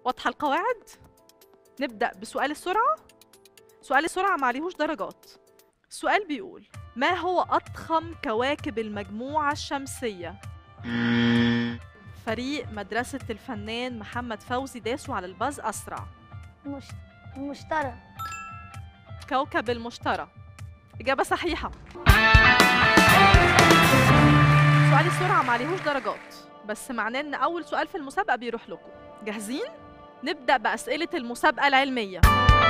واضحة القواعد؟ نبدأ بسؤال السرعة سؤال السرعة معليهوش درجات السؤال بيقول ما هو أضخم كواكب المجموعة الشمسية؟ فريق مدرسة الفنان محمد فوزي داسوا على الباز أسرع مش... المشترى كوكب المشتري إجابة صحيحة سؤال السرعة معليهوش درجات بس معناه إن أول سؤال في المسابقة بيروح لكم جاهزين؟ نبدأ بأسئلة المسابقة العلمية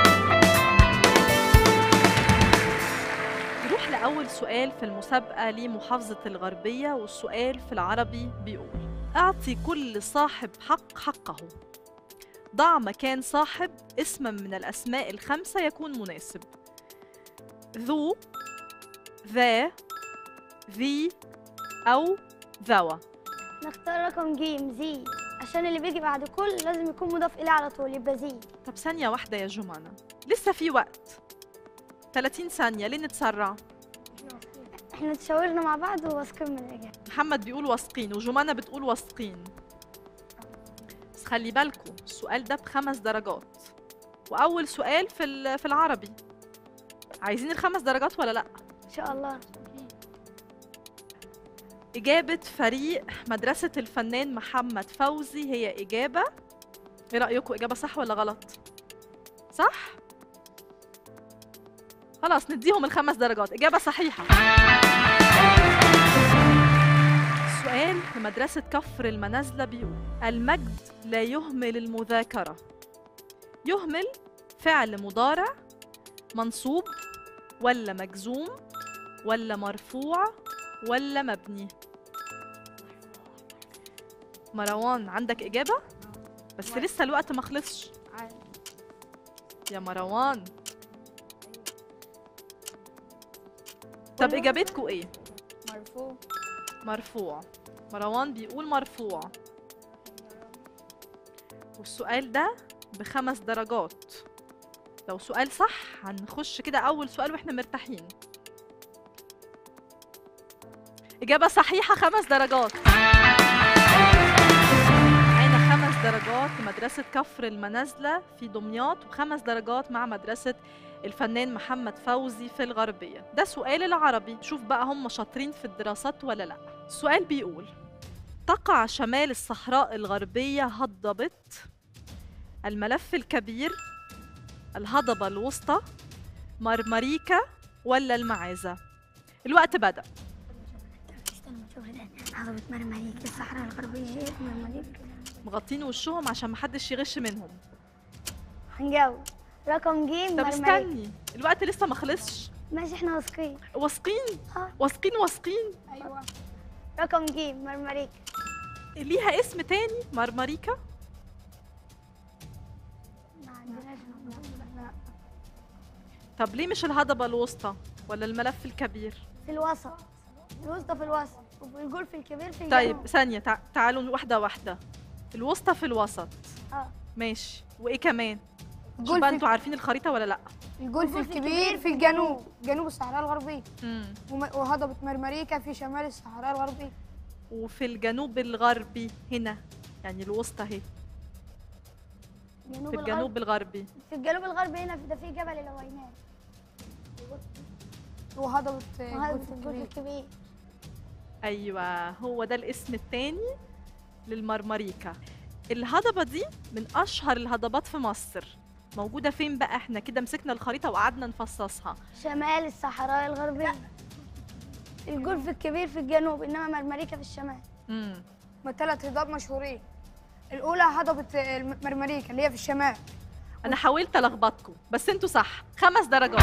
نروح لأول سؤال في المسابقة لمحافظة الغربية والسؤال في العربي بيقول أعطي كل صاحب حق حقه ضع مكان صاحب اسما من الأسماء الخمسة يكون مناسب ذو ذا ذي أو ذوى نختار رقم جيم زي عشان اللي بيجي بعد كل لازم يكون مضاف إليه على طول يبقى زي طب ثانية واحدة يا جمانة لسه في وقت 30 ثانية ليه نتسرع؟ احنا تشاورنا مع بعض وواثقين من الإجابة محمد بيقول واثقين وجمانة بتقول واثقين بس خلي بالكم السؤال ده بخمس درجات وأول سؤال في ال- في العربي عايزين الخمس درجات ولا لأ؟ إن شاء الله إجابة فريق مدرسة الفنان محمد فوزي هي إجابة إيه رأيكم إجابة صح ولا غلط؟ صح؟ خلاص نديهم الخمس درجات إجابة صحيحة السؤال في مدرسة كفر المنازلة بيقول المجد لا يهمل المذاكرة يهمل فعل مضارع منصوب ولا مجزوم ولا مرفوع ولا مبني مروان عندك إجابة؟ بس لسه الوقت ما خلصش يا مروان طب إجابتكم إيه؟ مرفوع مرفوع مروان بيقول مرفوع والسؤال ده بخمس درجات لو سؤال صح هنخش كده أول سؤال وإحنا مرتاحين إجابة صحيحة خمس درجات معانا خمس درجات في مدرسة كفر المنازلة في دمياط وخمس درجات مع مدرسة الفنان محمد فوزي في الغربية ده سؤال العربي شوف بقى هم شاطرين في الدراسات ولا لا السؤال بيقول تقع شمال الصحراء الغربية هضبة الملف الكبير الهضبة الوسطى مرمريكا ولا المعازة الوقت بدأ استنى نشوف ده هضبة مرمريك الصحراء الغربية هي مرمريك مغطين وشهم عشان محدش يغش منهم هنجاوب رقم جيم طب مرمريك استني الوقت لسه ما خلصش ماشي احنا واثقين واثقين اه واثقين واثقين ايوه رقم جيم مرمريك ليها اسم تاني مرمريكا ما عندناش لا طب ليه مش الهضبة الوسطى ولا الملف الكبير في الوسط الوسطى في الوسط وفي الجولف الكبير في طيب الجنوب. ثانية تع... تعالوا واحدة واحدة الوسطى في الوسط اه ماشي وايه كمان شوف الجولف بقى انتوا عارفين الخريطة ولا لا الجولف الجولف الكبير في الجنوب جنوب الصحراء الغربية مم. وم- وهضبة مرمريكا في شمال الصحراء الغربية وفي الجنوب الغربي هنا يعني الوسطى اهي جنوب في الجنوب الغربي في الجنوب الغربي هنا في ده في جبل الهوينات وهضبة وهذا الجولف في الجولف الكبير الكبير ايوه هو ده الاسم التاني للمرمريكا الهضبة دي من اشهر الهضبات في مصر موجودة فين بقى احنا كده مسكنا الخريطة وقعدنا نفصصها شمال الصحراء الغربية الجولف الكبير في الجنوب انما مرمريكا في الشمال امم هما ثلاث هضاب مشهورين الأولى هضبة الم- مرمريكا اللي هي في الشمال انا حاولت الخبطكم بس انتوا صح خمس درجات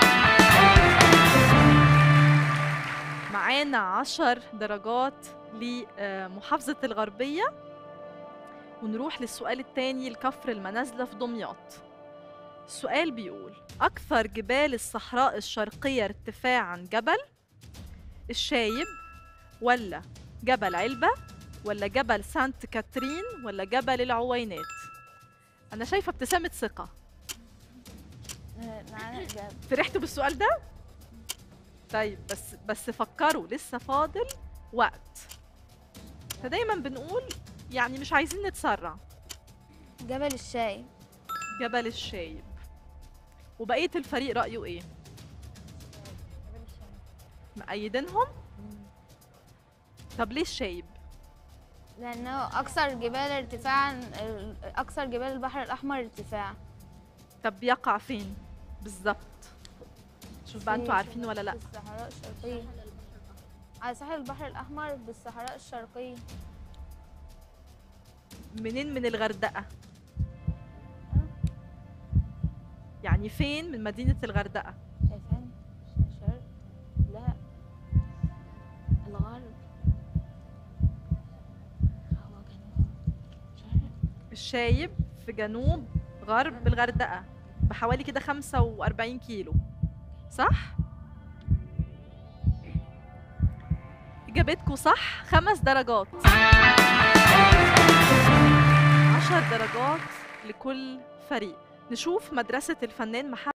معانا عشر درجات لمحافظة الغربية ونروح للسؤال التاني لكفر المنازلة في دمياط السؤال بيقول أكثر جبال الصحراء الشرقية ارتفاعا جبل الشايب ولا جبل علبة ولا جبل سانت كاترين ولا جبل العوينات أنا شايفة ابتسامة ثقة معانا إجابة فرحتوا بالسؤال ده؟ طيب بس بس فكروا لسه فاضل وقت فدايما بنقول يعني مش عايزين نتسرع جبل الشاي جبل الشايب وبقية الفريق رأيه ايه؟ مأيدينهم؟ طب ليه الشايب؟ لأنه أكثر جبال ارتفاعا أكثر جبال البحر الأحمر ارتفاعا طب يقع فين؟ بالظبط شوف بقى انتوا عارفين ولا لا في الصحراء الشرقية على ساحل البحر الأحمر بالصحراء الشرقية منين من الغردقة؟ يعني فين من مدينة الغردقة؟ يا فين شرق لا الغرب هو جنوب شرق الشايب في جنوب غرب الغردقة بحوالي كده 45 كيلو صح؟ إجابتكم صح خمس درجات عشر درجات لكل فريق نشوف مدرسة الفنان محمد